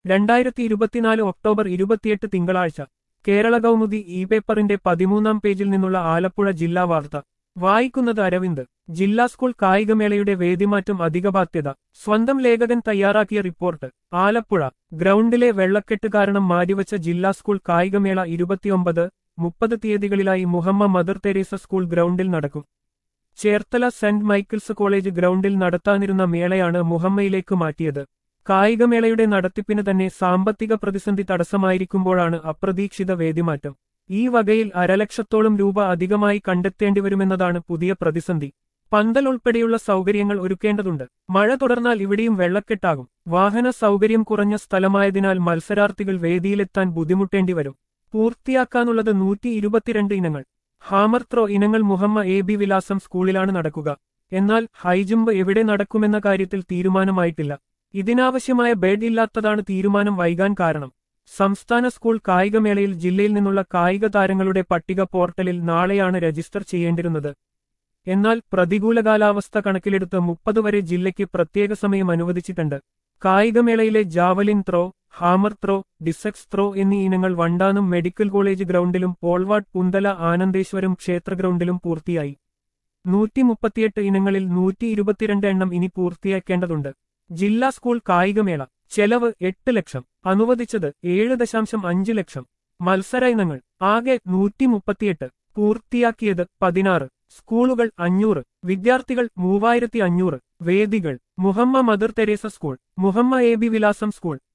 രണ്ടായിരത്തി ഇരുപത്തിനാല് ഒക്ടോബർ ഇരുപത്തിയെട്ട് തിങ്കളാഴ്ച കേരള കൗമുദി ഇ പേപ്പറിന്റെ പതിമൂന്നാം പേജിൽ നിന്നുള്ള ആലപ്പുഴ ജില്ലാ വാർത്ത വായിക്കുന്നത് അരവിന്ദ് ജില്ലാ സ്കൂൾ കായികമേളയുടെ വേദിമാറ്റം അധിക ബാധ്യത സ്വന്തം ലേഖകൻ തയ്യാറാക്കിയ റിപ്പോർട്ട് ആലപ്പുഴ ഗ്രൗണ്ടിലെ വെള്ളക്കെട്ട് കാരണം മാറ്റിവച്ച ജില്ലാ സ്കൂൾ കായികമേള ഇരുപത്തിയൊമ്പത് മുപ്പത് തീയതികളിലായി മുഹമ്മ മദർ തെരേസ സ്കൂൾ ഗ്രൗണ്ടിൽ നടക്കും ചേർത്തല സെന്റ് മൈക്കിൾസ് കോളേജ് ഗ്രൗണ്ടിൽ നടത്താനിരുന്ന മേളയാണ് മുഹമ്മയിലേക്ക് മാറ്റിയത് കായികമേളയുടെ നടത്തിപ്പിന് തന്നെ സാമ്പത്തിക പ്രതിസന്ധി തടസ്സമായിരിക്കുമ്പോഴാണ് അപ്രതീക്ഷിത വേദിമാറ്റം ഈ വകയിൽ അരലക്ഷത്തോളം രൂപ അധികമായി കണ്ടെത്തേണ്ടിവരുമെന്നതാണ് പുതിയ പ്രതിസന്ധി പന്തൽ ഉൾപ്പെടെയുള്ള സൗകര്യങ്ങൾ ഒരുക്കേണ്ടതുണ്ട് മഴ തുടർന്നാൽ ഇവിടെയും വെള്ളക്കെട്ടാകും വാഹന സൗകര്യം കുറഞ്ഞ സ്ഥലമായതിനാൽ മത്സരാർത്ഥികൾ വേദിയിലെത്താൻ ബുദ്ധിമുട്ടേണ്ടിവരും പൂർത്തിയാക്കാനുള്ളത് നൂറ്റി ഇരുപത്തിരണ്ട് ഇനങ്ങൾ ഹാമർ ത്രോ ഇനങ്ങൾ മുഹമ്മ എ ബി വിലാസം സ്കൂളിലാണ് നടക്കുക എന്നാൽ ഹൈജമ്പ് എവിടെ നടക്കുമെന്ന കാര്യത്തിൽ തീരുമാനമായിട്ടില്ല ഇതിനാവശ്യമായ ബെഡ് ഇല്ലാത്തതാണ് തീരുമാനം വൈകാൻ കാരണം സംസ്ഥാന സ്കൂൾ കായികമേളയിൽ ജില്ലയിൽ നിന്നുള്ള കായിക താരങ്ങളുടെ പട്ടിക പോർട്ടലിൽ നാളെയാണ് രജിസ്റ്റർ ചെയ്യേണ്ടിരുന്നത് എന്നാൽ പ്രതികൂല കാലാവസ്ഥ കണക്കിലെടുത്ത് മുപ്പത് വരെ ജില്ലയ്ക്ക് പ്രത്യേക സമയം അനുവദിച്ചിട്ടുണ്ട് കായികമേളയിലെ javelin throw hammer throw discus throw എന്നീ ഇനങ്ങൾ വണ്ടാനം മെഡിക്കൽ കോളേജ് ഗ്രൗണ്ടിലും പോൾവാഡ് പുന്തല ആനന്ദേശ്വരം ക്ഷേത്ര ഗ്രൗണ്ടിലും പൂർത്തിയായി നൂറ്റി മുപ്പത്തിയെട്ട് ഇനങ്ങളിൽ നൂറ്റി ഇരുപത്തിരണ്ട് എണ്ണം ഇനി പൂർത്തിയാക്കേണ്ടതുണ്ട് ജില്ലാ സ്കൂൾ കായികമേള ചെലവ് എട്ട് ലക്ഷം അനുവദിച്ചത് ഏഴ് ദശാംശം അഞ്ച് ലക്ഷം മത്സര ഇനങ്ങൾ ആകെ നൂറ്റി മുപ്പത്തിയെട്ട് പൂർത്തിയാക്കിയത് പതിനാറ് സ്കൂളുകൾ അഞ്ഞൂറ് വിദ്യാർത്ഥികൾ മൂവായിരത്തി അഞ്ഞൂറ് വേദികൾ Muhamma Mother Teresa school Muhamma A B വിലാസം സ്കൂൾ